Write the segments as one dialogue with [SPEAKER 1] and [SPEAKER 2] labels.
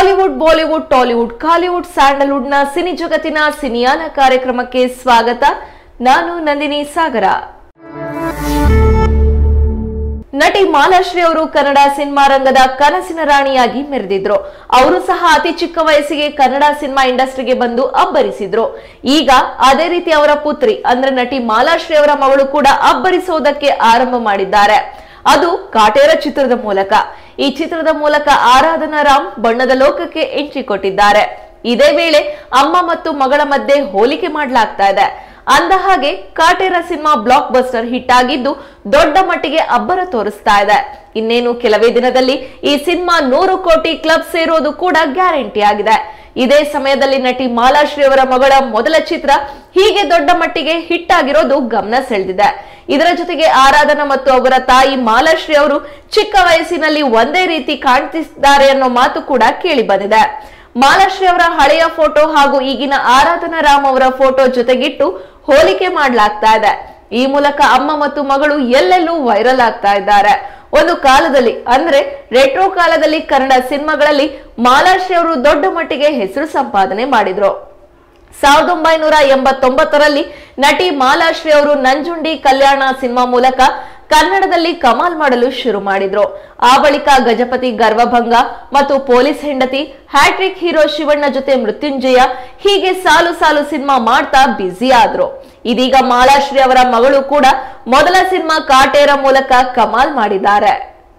[SPEAKER 1] Hollywood Bollywood Tollywood Kollywood ಸ್ಯಾಂಡಲ್ವುಡ್ನ cine ಜಗತ್ತಿನ ಸಿನಿಯಾನ ಕಾರ್ಯಕ್ರಮಕ್ಕೆ ಸ್ವಾಗತ ನಾನು ನಂದಿನಿ ಸಾಗರ ನಟಿ ಮಾಲಾಶ್ರೀ ಅವರು ಕನ್ನಡ ಸಿನಿಮಾ ರಂಗದ ಕನಸಿನ ರಾಣಿಯಾಗಿ ಮೆರೆದಿದ್ರು ಅವರು ಸಹ ಅತಿ ಚಿಕ್ಕ ವಯಸ್ಸಿಗೆ ಕನ್ನಡ ಸಿನಿಮಾ ಇಂಡಸ್ಟ್ರಿಗೆ ಬಂದು ಅಬ್ಬರಿಸಿದ್ರು ಈಗ ಅದೇ ರೀತಿ ಅವರ ಪುತ್ರಿ ಅಂದ್ರೆ ನಟಿ ಮಾಲಾಶ್ರೀ ಅವರ ಮಗಳು ಕೂಡ ಅಬ್ಬರಿಸೋದಕ್ಕೆ ಆರಂಭ ಮಾಡಿದ್ದಾರೆ ಅದು ಕಾಟೇರ ಚಿತ್ರದ ಮೂಲಕ ಈ ಚಿತ್ರದ ಮೂಲಕ ಆರಾಧನಾ ರಾಮ್ ಬಣ್ಣದ ಲೋಕಕ್ಕೆ ಎಂಟ್ರಿ ಕೊಟ್ಟಿದ್ದಾರೆ ಇದೇ ವೇಳೆ ಅಮ್ಮ ಮತ್ತು ಮಗಳ ಮಧ್ಯೆ ಹೋಲಿಕೆ ಮಾಡಲಾಗ್ತಾ ಇದೆ ಅಂದ ಹಾಗೆ Kaatera cinema blockbuster hit ಆಗಿದ್ದು ದೊಡ್ಡ ಮಟ್ಟಿಗೆ ಅಬ್ಬರ ತೋರಿಸ್ತಾ ಇದೆ ಇನ್ನೇನು ಕೆಲವೇ ದಿನದಲ್ಲಿ ಈ ಸಿನಿಮಾ ನೂರು ಕೋಟಿ ಕ್ಲಬ್ ಸೇರೋದು ಕೂಡ ಗ್ಯಾರಂಟಿ ಆಗಿದೆ ಇದೇ ಸಮಯದಲ್ಲಿ ನಟಿ ಮಾಲಾಶ್ರೀ ಅವರ ಮಗಳ ಮೊದಲ ಚಿತ್ರ ಹೀಗೆ ದೊಡ್ಡ ಮಟ್ಟಿಗೆ ಹಿಟ್ ಆಗಿರೋದು ಗಮನ ಸೆಳೆದಿದೆ ಇದರ ಜೊತೆಗೆ ಆರಾಧನಾ ಮತ್ತು ಅವರ ತಾಯಿ ಮಾಲಾಶ್ರೀ ಅವರು ಚಿಕ್ಕ ವಯಸ್ಸಿನಲ್ಲಿ ಒಂದೇ ರೀತಿ ಕಾಣ್ತಿದ್ದಾರೆ ಅನ್ನೋ ಮಾತು ಕೂಡ ಕೇಳಿ ಬಂದಿದೆ ಮಾಲಾಶ್ರೀ ಅವರ ಹಳೆಯ ಫೋಟೋ ಹಾಗೂ ಈಗಿನ ಆರಾಧನಾ ರಾಮ್ ಅವರ ಫೋಟೋ ಜೊತೆಗಿಟ್ಟು ಹೋಲಿಕೆ ಮಾಡಲಾಗ್ತಾ ಇದೆ ಈ ಮೂಲಕ ಅಮ್ಮ ಮತ್ತು ಮಗಳು ಎಲ್ಲೆಲ್ಲೂ ವೈರಲ್ ಆಗ್ತಾ ಇದ್ದಾರೆ ಒಂದು ಕಾಲದಲ್ಲಿ ಅಂದ್ರೆ ರೆಟ್ರೋ ಕಾಲದಲ್ಲಿ ಕನ್ನಡ ಸಿನಿಮಾಗಳಲ್ಲಿ ಮಾಲಾಶ್ರೀ ಅವರು ದೊಡ್ಡ ಮಟ್ಟಿಗೆ ಹೆಸರು ಸಂಪಾದನೆ ಮಾಡಿದ್ರು ಸಾವಿರದ ಒಂಬೈನೂರ ಎಂಬತ್ತೊಂಬತ್ತರಲ್ಲಿ ನಟಿ ಮಾಲಾಶ್ರೀ ಅವರು ನಂಜುಂಡಿ ಕಲ್ಯಾಣ ಸಿನಿಮಾ ಮೂಲಕ ಕನ್ನಡದಲ್ಲಿ ಕಮಾಲ್ ಮಾಡಲು ಶುರು ಮಾಡಿದ್ರು ಆ ಬಳಿಕ ಗಜಪತಿ ಗರ್ವಭಂಗ ಮತ್ತು ಪೊಲೀಸ್ ಹೆಂಡತಿ ಹ್ಯಾಟ್ರಿಕ್ ಹೀರೋ ಶಿವಣ್ಣ ಜೊತೆ ಮೃತ್ಯುಂಜಯ ಹೀಗೆ ಸಾಲು ಸಾಲು ಸಿನಿಮಾ ಮಾಡ್ತಾ ಬ್ಯುಸಿ ಆದ್ರು ಇದೀಗ ಮಾಲಾಶ್ರೀ ಅವರ ಮಗಳು ಕೂಡ ಮೊದಲ ಸಿನಿಮಾ ಕಾಟೇರ ಮೂಲಕ ಕಮಾಲ್ ಮಾಡಿದ್ದಾರೆ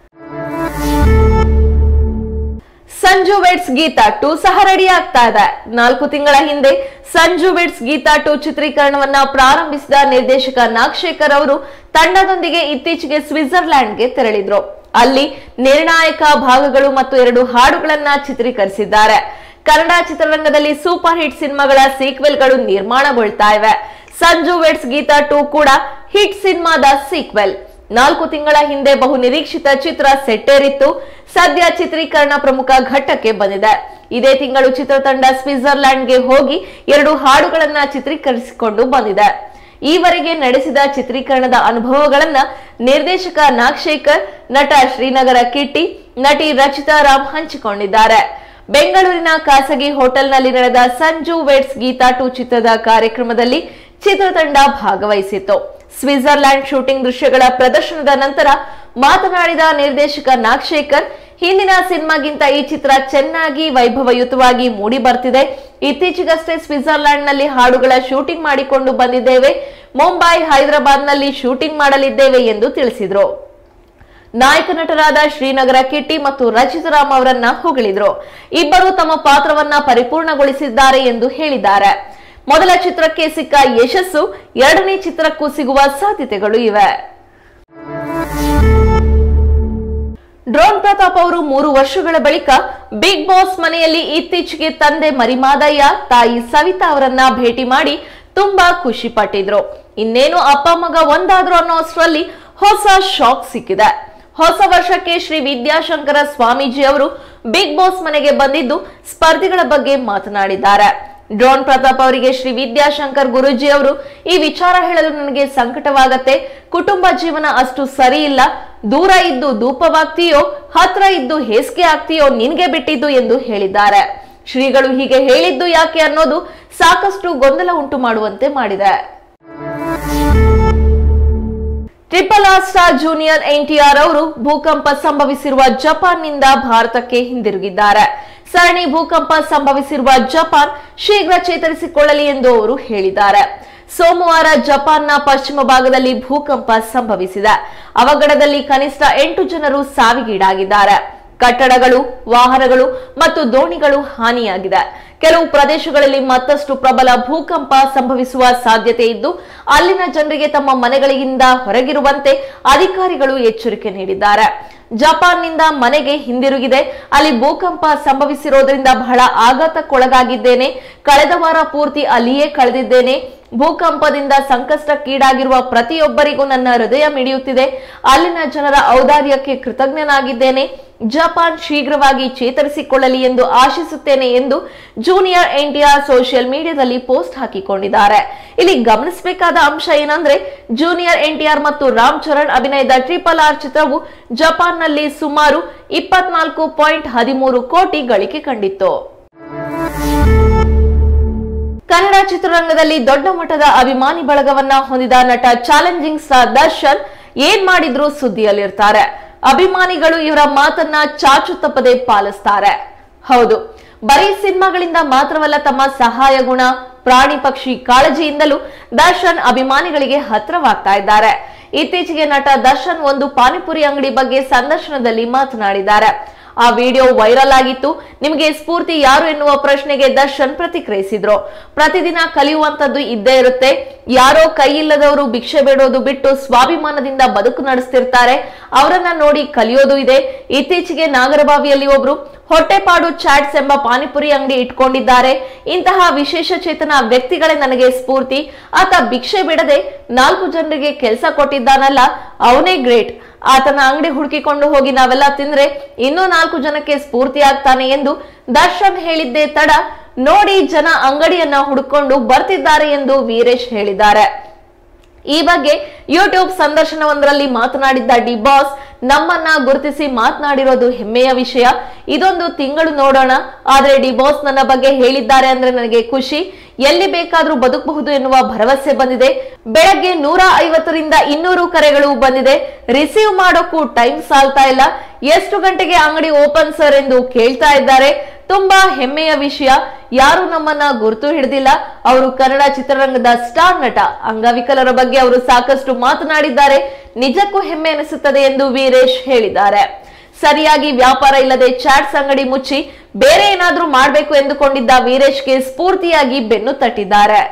[SPEAKER 1] ಸಂಜು ವೆಡ್ಸ್ ಗೀತಾ ಟೂ ಸಹ ರೆಡಿ ಆಗ್ತಾ ಇದೆ ನಾಲ್ಕು ತಿಂಗಳ ಹಿಂದೆ ಸಂಜು ವೆಡ್ಸ್ ಗೀತಾ ಟೂ ಚಿತ್ರೀಕರಣವನ್ನ ಪ್ರಾರಂಭಿಸಿದ ನಿರ್ದೇಶಕ ನಾಗಶೇಖರ್ ಅವರು ತಂಡದೊಂದಿಗೆ ಇತ್ತೀಚೆಗೆ ಸ್ವಿಟ್ಜರ್ಲ್ಯಾಂಡ್ಗೆ ತೆರಳಿದ್ರು ಅಲ್ಲಿ ನಿರ್ಣಾಯಕ ಭಾಗಗಳು ಮತ್ತು ಎರಡು ಹಾಡುಗಳನ್ನ ಚಿತ್ರೀಕರಿಸಿದ್ದಾರೆ ಕನ್ನಡ ಚಿತ್ರರಂಗದಲ್ಲಿ ಸೂಪರ್ ಹಿಟ್ ಸಿನಿಮಾಗಳ ಸೀಕ್ವೆಲ್ಗಳು ನಿರ್ಮಾಣಗೊಳ್ತಾ ಇವೆ ಸಂಜು ವೆಡ್ಸ್ ಗೀತಾ ಟೂ ಕೂಡ ಹಿಟ್ ಸಿನಿಮಾದ ಸೀಕ್ವೆಲ್ ನಾಲ್ಕು ತಿಂಗಳ ಹಿಂದೆ ಬಹು ನಿರೀಕ್ಷಿತ ಚಿತ್ರ ಸೆಟ್ಟೇರಿತ್ತು ಸದ್ಯ ಚಿತ್ರೀಕರಣ ಪ್ರಮುಖ ಘಟ್ಟಕ್ಕೆ ಬಂದಿದೆ ಇದೇ ತಿಂಗಳು ಚಿತ್ರತಂಡ ಸ್ವಿಟ್ಜರ್ಲ್ಯಾಂಡ್ಗೆ ಹೋಗಿ ಎರಡು ಹಾಡುಗಳನ್ನ ಚಿತ್ರೀಕರಿಸಿಕೊಂಡು ಬಂದಿದೆ ಈವರೆಗೆ ನಡೆಸಿದ ಚಿತ್ರೀಕರಣದ ಅನುಭವಗಳನ್ನ ನಿರ್ದೇಶಕ ನಾಗಶೇಖರ್ ನಟ ಶ್ರೀನಗರ ಕಿಟ್ಟಿ ನಟಿ ರಚಿತಾ ರಾಮ್ ಹಂಚಿಕೊಂಡಿದ್ದಾರೆ ಬೆಂಗಳೂರಿನ ಖಾಸಗಿ ಹೋಟೆಲ್ನಲ್ಲಿ ನಡೆದ ಸಂಜು ವೆಡ್ಸ್ ಗೀತಾ ಟು ಚಿತ್ರದ ಕಾರ್ಯಕ್ರಮದಲ್ಲಿ ಚಿತ್ರತಂಡ ಭಾಗವಹಿಸಿತ್ತು ಸ್ವಿಟ್ಜರ್ಲ್ಯಾಂಡ್ ಶೂಟಿಂಗ್ ದೃಶ್ಯಗಳ ಪ್ರದರ್ಶನದ ನಂತರ ಮಾತನಾಡಿದ ನಿರ್ದೇಶಕ ನಾಗಶೇಖರ್ ಹಿಂದಿನ ಸಿನಿಮಾಗಿಂತ ಈ ಚಿತ್ರ ಚೆನ್ನಾಗಿ ವೈಭವಯುತವಾಗಿ ಮೂಡಿ ಬರ್ತಿದೆ ಇತ್ತೀಚೆಗಷ್ಟೇ ಸ್ವಿಟ್ಜರ್ಲ್ಯಾಂಡ್ ನಲ್ಲಿ ಹಾಡುಗಳ ಶೂಟಿಂಗ್ ಮಾಡಿಕೊಂಡು ಬಂದಿದ್ದೇವೆ ಮುಂಬೈ ಹೈದರಾಬಾದ್ ನಲ್ಲಿ ಶೂಟಿಂಗ್ ಮಾಡಲಿದ್ದೇವೆ ಎಂದು ತಿಳಿಸಿದ್ರು ನಾಯಕ ನಟರಾದ ಶ್ರೀನಗರ ಕಿಟ್ಟಿ ಮತ್ತು ರಚಿತರಾಮ್ ಅವರನ್ನ ಹೊಗಳಿದ್ರು ಇಬ್ಬರು ತಮ್ಮ ಪಾತ್ರವನ್ನ ಪರಿಪೂರ್ಣಗೊಳಿಸಿದ್ದಾರೆ ಎಂದು ಹೇಳಿದ್ದಾರೆ ಮೊದಲ ಚಿತ್ರಕ್ಕೆ ಸಿಕ್ಕ ಯಶಸ್ಸು ಎರಡನೇ ಚಿತ್ರಕ್ಕೂ ಸಿಗುವ ಸಾಧ್ಯತೆಗಳು ಇವೆ ಡ್ರೋನ್ ಪ್ರತಾಪ್ ಅವರು ಮೂರು ವರ್ಷಗಳ ಬಳಿಕ ಬಿಗ್ ಬಾಸ್ ಮನೆಯಲ್ಲಿ ಇತ್ತೀಚೆಗೆ ತಂದೆ ಮರಿಮಾದಯ್ಯ ತಾಯಿ ಸವಿತಾ ಅವರನ್ನ ಭೇಟಿ ಮಾಡಿ ತುಂಬಾ ಖುಷಿ ಪಟ್ಟಿದ್ರು ಇನ್ನೇನು ಅಪ್ಪ ಮಗ ಒಂದಾದ್ರು ಅನ್ನೋ ಅಷ್ಟರಲ್ಲಿ ಹೊಸ ಶಾಕ್ ಸಿಕ್ಕಿದೆ ಹೊಸ ವರ್ಷಕ್ಕೆ ಶ್ರೀ ವಿದ್ಯಾಶಂಕರ ಸ್ವಾಮೀಜಿ ಅವರು ಬಿಗ್ ಬಾಸ್ ಮನೆಗೆ ಬಂದಿದ್ದು ಸ್ಪರ್ಧಿಗಳ ಬಗ್ಗೆ ಮಾತನಾಡಿದ್ದಾರೆ ಡ್ರೋನ್ ಪ್ರತಾಪ್ ಅವರಿಗೆ ಶ್ರೀ ವಿದ್ಯಾಶಂಕರ್ ಗುರೂಜಿ ಅವರು ಈ ವಿಚಾರ ಹೇಳಲು ನನಗೆ ಸಂಕಟವಾಗತ್ತೆ ಕುಟುಂಬ ಜೀವನ ಅಷ್ಟು ಸರಿ ಇಲ್ಲ ದೂರ ಇದ್ದು ಧೂಪವಾಗ್ತೀಯೋ ಹತ್ರ ಇದ್ದು ಹೇಸಿಗೆ ಆಗ್ತೀಯೋ ನಿನ್ಗೆ ಬಿಟ್ಟಿದ್ದು ಎಂದು ಹೇಳಿದ್ದಾರೆ ಶ್ರೀಗಳು ಹೀಗೆ ಹೇಳಿದ್ದು ಯಾಕೆ ಅನ್ನೋದು ಸಾಕಷ್ಟು ಗೊಂದಲ ಉಂಟು ಮಾಡುವಂತೆ ಮಾಡಿದೆ triple R star junior NTR ಅವರು ಭೂಕಂಪ ಸಂಭವಿಸಿರುವ ಜಪಾನ್ನಿಂದ ಭಾರತಕ್ಕೆ ಹಿಂದಿರುಗಿದ್ದಾರೆ ಸರಣಿ ಭೂಕಂಪ ಸಂಭವಿಸಿರುವ ಜಪಾನ್ ಶೀಘ್ರ ಚೇತರಿಸಿಕೊಳ್ಳಲಿ ಎಂದು ಅವರು ಹೇಳಿದ್ದಾರೆ ಸೋಮವಾರ ಜಪಾನ್ನ ಪಶ್ಚಿಮ ಭಾಗದಲ್ಲಿ ಭೂಕಂಪ ಸಂಭವಿಸಿದೆ ಅವಘಡದಲ್ಲಿ ಕನಿಷ್ಠ ಎಂಟು ಜನರು ಸಾವಿಗೀಡಾಗಿದ್ದಾರೆ ಕಟ್ಟಡಗಳು ವಾಹನಗಳು ಮತ್ತು ದೋಣಿಗಳು ಹಾನಿಯಾಗಿದೆ ಕೆಲವು ಪ್ರದೇಶಗಳಲ್ಲಿ ಮತ್ತಷ್ಟು ಪ್ರಬಲ ಭೂಕಂಪ ಸಂಭವಿಸುವ ಸಾಧ್ಯತೆ ಇದ್ದು ಅಲ್ಲಿನ ಜನರಿಗೆ ತಮ್ಮ ಮನೆಗಳಿಂದ ಹೊರಗಿರುವಂತೆ ಅಧಿಕಾರಿಗಳು ಎಚ್ಚರಿಕೆ ನೀಡಿದ್ದಾರೆ ಜಪಾನ್ನಿಂದ ಮನೆಗೆ ಹಿಂದಿರುಗಿದೆ ಅಲ್ಲಿ ಭೂಕಂಪ ಸಂಭವಿಸಿರೋದ್ರಿಂದ ಬಹಳ ಆಘಾತಕ್ಕೊಳಗಾಗಿದ್ದೇನೆ ಕಳೆದ ವಾರ ಪೂರ್ತಿ ಅಲ್ಲಿಯೇ ಕಳೆದಿದ್ದೇನೆ ಭೂಕಂಪದಿಂದ ಸಂಕಷ್ಟಕ್ಕೀಡಾಗಿರುವ ಪ್ರತಿಯೊಬ್ಬರಿಗೂ ನನ್ನ ಹೃದಯ ಮಿಡಿಯುತ್ತಿದೆ ಅಲ್ಲಿನ ಜನರ ಔದಾರ್ಯಕ್ಕೆ ಕೃತಜ್ಞನಾಗಿದ್ದೇನೆ ಜಪಾನ್ ಶೀಘ್ರವಾಗಿ ಚೇತರಿಸಿಕೊಳ್ಳಲಿ ಎಂದು ಆಶಿಸುತ್ತೇನೆ ಎಂದು ಜೂನಿಯರ್ ಎನ್ಟಿಆರ್ ಸೋಷಿಯಲ್ ಮೀಡಿಯಾದಲ್ಲಿ ಪೋಸ್ಟ್ ಹಾಕಿಕೊಂಡಿದ್ದಾರೆ ಇಲ್ಲಿ ಗಮನಿಸಬೇಕಾದ ಅಂಶ ಏನಂದ್ರೆ ಜೂನಿಯರ್ ಎನ್ಟಿಆರ್ ಮತ್ತು ರಾಮ್ ಚರಣ್ ಅಭಿನಯದ ಟ್ರಿಪಲ್ ಆರ್ ಚಿತ್ರವು ಜಪಾನ್ನಲ್ಲಿ ಸುಮಾರು ಇಪ್ಪತ್ನಾಲ್ಕು ಪಾಯಿಂಟ್ ಹದಿಮೂರು ಕೋಟಿ ಗಳಿಕೆ ಕಂಡಿತ್ತು ಕನ್ನಡ ಚಿತ್ರರಂಗದಲ್ಲಿ ದೊಡ್ಡ ಮಟ್ಟದ ಅಭಿಮಾನಿ ಬಳಗವನ್ನ ಹೊಂದಿದ ನಟ ಚಾಲೆಂಜಿಂಗ್ ಸ್ಟಾರ್ ದರ್ಶನ್ ಏನ್ ಮಾಡಿದ್ರು ಸುದ್ದಿಯಲ್ಲಿರ್ತಾರೆ ಅಭಿಮಾನಿಗಳು ಇವರ ಮಾತನ್ನ ಚಾಚು ತಪ್ಪದೆ ಪಾಲಿಸ್ತಾರೆ ಹೌದು ಬರೀ ಸಿನಿಮಾಗಳಿಂದ ಮಾತ್ರವಲ್ಲ ತಮ್ಮ ಸಹಾಯ ಗುಣ ಪ್ರಾಣಿ ಪಕ್ಷಿ ಕಾಳಜಿಯಿಂದಲೂ ದರ್ಶನ್ ಅಭಿಮಾನಿಗಳಿಗೆ ಹತ್ರವಾಗ್ತಾ ಇದ್ದಾರೆ ಇತ್ತೀಚೆಗೆ ನಟ ದರ್ಶನ್ ಒಂದು ಪಾನಿಪುರಿ ಅಂಗಡಿ ಬಗ್ಗೆ ಸಂದರ್ಶನದಲ್ಲಿ ಮಾತನಾಡಿದ್ದಾರೆ ಆ ವಿಡಿಯೋ ವೈರಲ್ ಆಗಿತ್ತು ನಿಮಗೆ ಸ್ಫೂರ್ತಿ ಯಾರು ಎನ್ನುವ ಪ್ರಶ್ನೆಗೆ ದರ್ಶನ್ ಪ್ರತಿಕ್ರಿಯಿಸಿದ್ರು ಪ್ರತಿದಿನ ಕಲಿಯುವಂತದ್ದು ಇದ್ದೇ ಇರುತ್ತೆ ಯಾರೋ ಕೈ ಇಲ್ಲದವರು ಭಿಕ್ಷೆ ಬೇಡೋದು ಬಿಟ್ಟು ಸ್ವಾಭಿಮಾನದಿಂದ ಬದುಕು ನಡೆಸ್ತಿರ್ತಾರೆ ಅವರನ್ನ ನೋಡಿ ಕಲಿಯೋದು ಇದೆ ಇತ್ತೀಚೆಗೆ ನಾಗರಬಾವಿಯಲ್ಲಿ ಒಬ್ರು ಹೊಟ್ಟೆಪಾಡು ಚಾಟ್ಸ್ ಎಂಬ ಪಾನಿಪುರಿ ಅಂಗಡಿ ಇಟ್ಕೊಂಡಿದ್ದಾರೆ ಇಂತಹ ವಿಶೇಷ ಚೇತನ ವ್ಯಕ್ತಿಗಳೇ ನನಗೆ ಸ್ಫೂರ್ತಿ ಆತ ಭಿಕ್ಷೆ ಬಿಡದೆ ನಾಲ್ಕು ಜನರಿಗೆ ಕೆಲಸ ಕೊಟ್ಟಿದ್ದಾನಲ್ಲ ಅವನೇ ಗ್ರೇಟ್ ಆತನ ಅಂಗಡಿ ಹುಡುಕಿಕೊಂಡು ಹೋಗಿ ನಾವೆಲ್ಲ ತಿಂದ್ರೆ ಇನ್ನೂ ನಾಲ್ಕು ಜನಕ್ಕೆ ಸ್ಫೂರ್ತಿ ಆಗ್ತಾನೆ ಎಂದು ದರ್ಶನ್ ಹೇಳಿದ್ದೇ ತಡ ನೋಡಿ ಜನ ಅಂಗಡಿಯನ್ನ ಹುಡುಕೊಂಡು ಬರ್ತಿದ್ದಾರೆ ಎಂದು ವೀರೇಶ್ ಹೇಳಿದ್ದಾರೆ ಈ ಬಗ್ಗೆ ಯೂಟ್ಯೂಬ್ ಸಂದರ್ಶನವೊಂದರಲ್ಲಿ ಮಾತನಾಡಿದ್ದ ಡಿ ಬಾಸ್ ನಮ್ಮನ್ನ ಗುರುತಿಸಿ ಮಾತನಾಡಿರೋದು ಹೆಮ್ಮೆಯ ವಿಷಯ ಇದೊಂದು ತಿಂಗಳು ನೋಡೋಣ ಆದ್ರೆ ಡಿ ಬಾಸ್ ನನ್ನ ಬಗ್ಗೆ ಹೇಳಿದ್ದಾರೆ ಅಂದ್ರೆ ನನಗೆ ಖುಷಿ ಎಲ್ಲಿ ಬೇಕಾದ್ರೂ ಬದುಕಬಹುದು ಎನ್ನುವ ಭರವಸೆ ಬಂದಿದೆ ಬೆಳಗ್ಗೆ ನೂರ ಐವತ್ತರಿಂದ ಇನ್ನೂರು ಕರೆಗಳು ಬಂದಿದೆ ರಿಸೀವ್ ಮಾಡೋಕ್ಕೂ ಟೈಮ್ ಸಾಲ್ತಾ ಇಲ್ಲ ಎಷ್ಟು ಗಂಟೆಗೆ ಅಂಗಡಿ ಓಪನ್ ಸರ್ ಎಂದು ಕೇಳ್ತಾ ಇದ್ದಾರೆ ತುಂಬಾ ಹೆಮ್ಮೆಯ ವಿಷಯ ಯಾರು ನಮ್ಮನ್ನ ಗುರುತು ಹಿಡಿದಿಲ್ಲ ಅವರು ಕನ್ನಡ ಚಿತ್ರರಂಗದ ಸ್ಟಾರ್ ನಟ ಅಂಗವಿಕಲರ ಬಗ್ಗೆ ಅವರು ಸಾಕಷ್ಟು ಮಾತನಾಡಿದ್ದಾರೆ ನಿಜಕ್ಕೂ ಹೆಮ್ಮೆ ಅನಿಸುತ್ತದೆ ಎಂದು ವೀರೇಶ್ ಹೇಳಿದ್ದಾರೆ ಸರಿಯಾಗಿ ವ್ಯಾಪಾರ ಇಲ್ಲದೆ ಚಾಟ್ಸ್ ಅಂಗಡಿ ಮುಚ್ಚಿ ಬೇರೆ ಏನಾದ್ರೂ ಮಾಡಬೇಕು ಎಂದುಕೊಂಡಿದ್ದ ವೀರೇಶ್ಗೆ ಸ್ಫೂರ್ತಿಯಾಗಿ ಬೆನ್ನು ತಟ್ಟಿದ್ದಾರೆ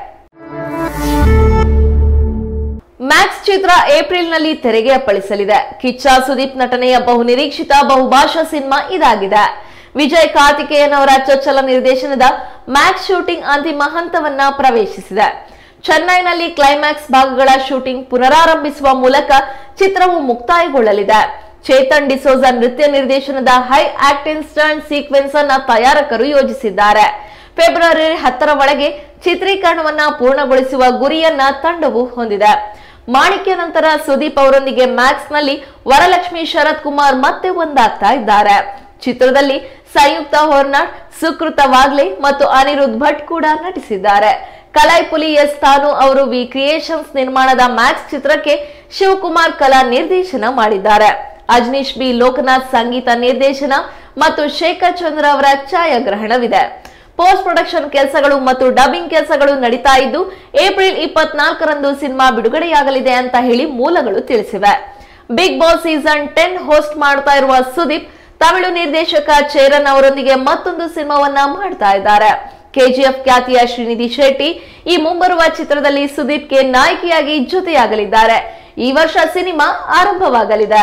[SPEAKER 1] ಮ್ಯಾಕ್ಸ್ ಚಿತ್ರ ಏಪ್ರಿಲ್ನಲ್ಲಿ ತೆರೆಗೆ ಅಪ್ಪಳಿಸಲಿದೆ ಕಿಚ್ಚ ಸುದೀಪ್ ನಟನೆಯ ಬಹು ನಿರೀಕ್ಷಿತ ಬಹುಭಾಷಾ ಸಿನಿಮಾ ಇದಾಗಿದೆ ವಿಜಯ್ ಕಾರ್ತಿಕೇಯನ್ ಅವರ ಚೊಚ್ಚಲ ನಿರ್ದೇಶನದ ಮ್ಯಾಕ್ಸ್ ಶೂಟಿಂಗ್ ಅಂತಿಮ ಹಂತವನ್ನ ಪ್ರವೇಶಿಸಿದೆ ಚೆನ್ನೈನಲ್ಲಿ ಕ್ಲೈಮ್ಯಾಕ್ಸ್ ಭಾಗಗಳ ಶೂಟಿಂಗ್ ಪುನರಾರಂಭಿಸುವ ಮೂಲಕ ಚಿತ್ರವು ಮುಕ್ತಾಯಗೊಳ್ಳಲಿದೆ ಚೇತನ್ ಡಿಸೋಜ ನೃತ್ಯ ನಿರ್ದೇಶನದ ಹೈ ಆಕ್ಟಿನ್ ಸ್ಟರ್ನ್ ಸೀಕ್ವೆನ್ಸ್ ಅನ್ನ ತಯಾರಕರು ಯೋಜಿಸಿದ್ದಾರೆ ಫೆಬ್ರವರಿ ಹತ್ತರ ಒಳಗೆ ಚಿತ್ರೀಕರಣವನ್ನ ಪೂರ್ಣಗೊಳಿಸುವ ಗುರಿಯನ್ನ ತಂಡವು ಹೊಂದಿದೆ ಮಾಣಿಕ್ಯ ನಂತರ ಸುದೀಪ್ ಅವರೊಂದಿಗೆ ಮ್ಯಾಕ್ಸ್ ನಲ್ಲಿ ವರಲಕ್ಷ್ಮಿ ಶರತ್ ಕುಮಾರ್ ಮತ್ತೆ ಒಂದಾಗ್ತಾ ಇದ್ದಾರೆ ಚಿತ್ರದಲ್ಲಿ ಸಂಯುಕ್ತ ಹೊರ್ನಾಡ್ ಸುಕೃತ ವಾಗ್ಲೆ ಮತ್ತು ಅನಿರುದ್ಧ್ ಭಟ್ ಕೂಡ ನಟಿಸಿದ್ದಾರೆ ಕಲೈಪುಲಿ ಎಸ್ ತಾನು ಅವರು ವಿ ಕ್ರಿಯೇಷನ್ಸ್ ನಿರ್ಮಾಣದ ಮ್ಯಾಕ್ಸ್ ಚಿತ್ರಕ್ಕೆ ಶಿವಕುಮಾರ್ ಕಲಾ ನಿರ್ದೇಶನ ಮಾಡಿದ್ದಾರೆ ಅಜ್ನೀಶ್ ಬಿ ಲೋಕನಾಥ್ ಸಂಗೀತ ನಿರ್ದೇಶನ ಮತ್ತು ಶೇಖರ್ ಚಂದ್ರ ಅವರ ಛಾಯಾಗ್ರಹಣವಿದೆ ಪೋಸ್ಟ್ ಪ್ರೊಡಕ್ಷನ್ ಕೆಲಸಗಳು ಮತ್ತು ಡಬ್ಬಿಂಗ್ ಕೆಲಸಗಳು ನಡೀತಾ ಇದ್ದು ಏಪ್ರಿಲ್ ಇಪ್ಪತ್ನಾಲ್ಕರಂದು ಸಿನಿಮಾ ಬಿಡುಗಡೆಯಾಗಲಿದೆ ಅಂತ ಹೇಳಿ ಮೂಲಗಳು ತಿಳಿಸಿವೆ Bigg Boss season ten host ಮಾಡ್ತಾ ಇರುವ ಸುದೀಪ್ ತಮಿಳು ನಿರ್ದೇಶಕ ಚೇರನ್ ಅವರೊಂದಿಗೆ ಮತ್ತೊಂದು ಸಿನಿಮಾವನ್ನ ಮಾಡ್ತಾ ಇದ್ದಾರೆ ಕೆಜಿಎಫ್ ಖ್ಯಾತಿಯ ಶ್ರೀನಿಧಿ ಶೆಟ್ಟಿ ಈ ಮುಂಬರುವ ಚಿತ್ರದಲ್ಲಿ ಸುದೀಪ್ಗೆ ನಾಯಕಿಯಾಗಿ ಜೊತೆಯಾಗಲಿದ್ದಾರೆ ಈ ವರ್ಷ ಸಿನಿಮಾ ಆರಂಭವಾಗಲಿದೆ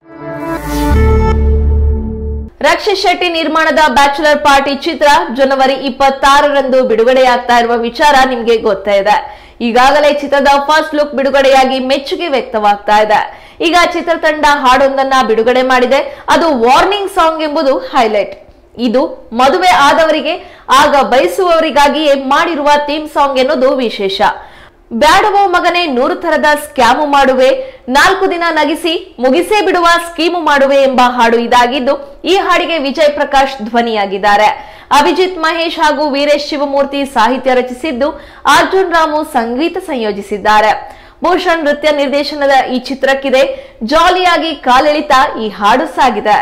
[SPEAKER 1] ರಕ್ಷಿತ್ ಶೆಟ್ಟಿ ನಿರ್ಮಾಣದ ಬ್ಯಾಚುಲರ್ ಪಾರ್ಟಿ ಚಿತ್ರ ಜನವರಿ ಇಪ್ಪತ್ತಾರರಂದು ಬಿಡುಗಡೆಯಾಗ್ತಾ ಇರುವ ವಿಚಾರ ನಿಮ್ಗೆ ಗೊತ್ತೇ ಇದೆ ಈಗಾಗಲೇ ಚಿತ್ರದ ಫಸ್ಟ್ ಲುಕ್ ಬಿಡುಗಡೆಯಾಗಿ ಮೆಚ್ಚುಗೆ ವ್ಯಕ್ತವಾಗ್ತಾ ಇದೆ ಈಗ ಚಿತ್ರತಂಡ ಹಾಡೊಂದನ್ನ ಬಿಡುಗಡೆ ಮಾಡಿದೆ ಅದು ವಾರ್ನಿಂಗ್ ಸಾಂಗ್ ಎಂಬುದು ಹೈಲೈಟ್ ಇದು ಮದುವೆ ಆದವರಿಗೆ ಆಗ ಬಯಸುವವರಿಗಾಗಿಯೇ ಮಾಡಿರುವ ಥೀಮ್ ಸಾಂಗ್ ಎನ್ನುವುದು ವಿಶೇಷ ಬ್ಯಾಡವೋ ಮಗನೇ ನೂರು ತರದ ಸ್ಕ್ಯಾಮು ಮಾಡುವೆ ನಾಲ್ಕು ದಿನ ನಗಿಸಿ ಮುಗಿಸೇ ಬಿಡುವ ಸ್ಕೀಮು ಮಾಡುವೆ ಎಂಬ ಹಾಡು ಇದಾಗಿದ್ದು ಈ ಹಾಡಿಗೆ ವಿಜಯ್ ಪ್ರಕಾಶ್ ಧ್ವನಿಯಾಗಿದ್ದಾರೆ ಅಭಿಜಿತ್ ಮಹೇಶ್ ಹಾಗೂ ವೀರೇಶ್ ಶಿವಮೂರ್ತಿ ಸಾಹಿತ್ಯ ರಚಿಸಿದ್ದು ಅರ್ಜುನ್ ರಾಮು ಸಂಗೀತ ಸಂಯೋಜಿಸಿದ್ದಾರೆ ಭೂಷಣ್ ನೃತ್ಯ ನಿರ್ದೇಶನದ ಈ ಚಿತ್ರಕ್ಕಿದೆ ಜಾಲಿಯಾಗಿ ಕಾಲೆಳಿತ ಈ ಹಾಡು ಸಾಗಿದೆ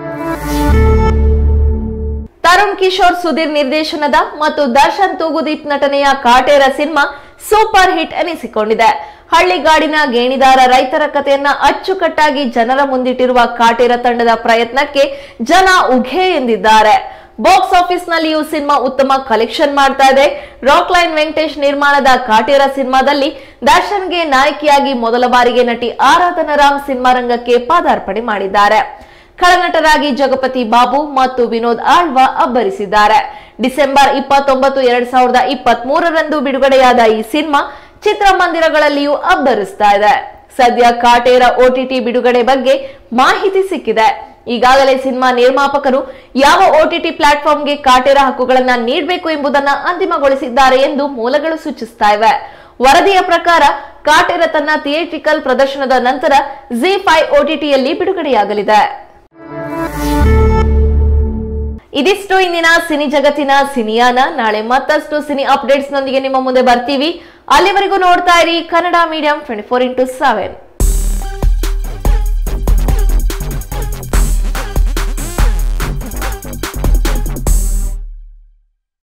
[SPEAKER 1] ತರುಣ್ ಕಿಶೋರ್ ಸುಧೀರ್ ನಿರ್ದೇಶನದ ಮತ್ತು ದರ್ಶನ್ ತೂಗುದೀಪ್ ನಟನೆಯ ಕಾಟೇರ ಸಿನಿಮಾ ಸೂಪರ್ ಹಿಟ್ ಎನಿಸಿಕೊಂಡಿದೆ ಹಳ್ಳಿಗಾಡಿನ ಗೇಣಿದಾರ ರೈತರ ಕಥೆಯನ್ನ ಅಚ್ಚುಕಟ್ಟಾಗಿ ಜನರ ಮುಂದಿಟ್ಟಿರುವ ಕಾಟೇರ ತಂಡದ ಪ್ರಯತ್ನಕ್ಕೆ ಜನ ಉಘೆ ಎಂದಿದ್ದಾರೆ ಬಾಕ್ಸ್ ಆಫೀಸ್ ನಲ್ಲಿಯೂ ಸಿನಿಮಾ ಉತ್ತಮ ಕಲೆಕ್ಷನ್ ಮಾಡ್ತಾ ಇದೆ ರಾಕ್ ಲೈನ್ ವೆಂಕಟೇಶ್ ನಿರ್ಮಾಣದ ಕಾಟೇರ ಸಿನಿಮಾದಲ್ಲಿ ದರ್ಶನ್ಗೆ ನಾಯಕಿಯಾಗಿ ಮೊದಲ ಬಾರಿಗೆ ನಟಿ ಆರಾಧನಾ ರಾಮ್ ಸಿನಿಮಾ ರಂಗಕ್ಕೆ ಪಾದಾರ್ಪಣೆ ಮಾಡಿದ್ದಾರೆ ಖಳನಟರಾಗಿ ಜಗಪತಿ ಬಾಬು ಮತ್ತು ವಿನೋದ್ ಆಳ್ವಾ ಅಬ್ಬರಿಸಿದ್ದಾರೆ ಡಿಸೆಂಬರ್ ಇಪ್ಪತ್ತೊಂಬತ್ತು ಎರಡ್ ಸಾವಿರದ ಇಪ್ಪತ್ತ್ ಮೂರರಂದು ಬಿಡುಗಡೆಯಾದ ಈ ಸಿನಿಮಾ ಚಿತ್ರಮಂದಿರಗಳಲ್ಲಿಯೂ ಅಬ್ಬರಿಸ್ತಾ ಇದೆ ಸದ್ಯ ಕಾಟೇರ ಓಟಿಟಿ ಬಿಡುಗಡೆ ಬಗ್ಗೆ ಮಾಹಿತಿ ಸಿಕ್ಕಿದೆ ಈಗಾಗಲೇ ಸಿನಿಮಾ ನಿರ್ಮಾಪಕರು ಯಾವ ಓಟಿಟಿ ಪ್ಲಾಟ್ಫಾರ್ಮ್ಗೆ ಕಾಟೇರ ಹಕ್ಕುಗಳನ್ನ ನೀಡಬೇಕು ಎಂಬುದನ್ನ ಅಂತಿಮಗೊಳಿಸಿದ್ದಾರೆ ಎಂದು ಮೂಲಗಳು ಸೂಚಿಸ್ತಾ ಇವೆ ವರದಿಯ ಪ್ರಕಾರ ಕಾಟೇರ ತನ್ನ ಥಿಯೇಟ್ರಿಕಲ್ ಪ್ರದರ್ಶನದ ನಂತರ ಜಿ ಫೈವ್ ಓಟಿಟಿಯಲ್ಲಿ ಬಿಡುಗಡೆಯಾಗಲಿದೆ ಇದಿಷ್ಟು ಇಂದಿನ ಸಿನಿ ಜಗತ್ತಿನ ಸಿನಿಯಾನ ನಾಳೆ ಮತ್ತಷ್ಟು ಸಿನಿ ಅಪ್ಡೇಟ್ಸ್ ನೊಂದಿಗೆ ನಿಮ್ಮ ಮುಂದೆ ಬರ್ತೀವಿ ಅಲ್ಲಿವರೆಗೂ ನೋಡ್ತಾ ಇರಿ Kannada medium twenty four into seven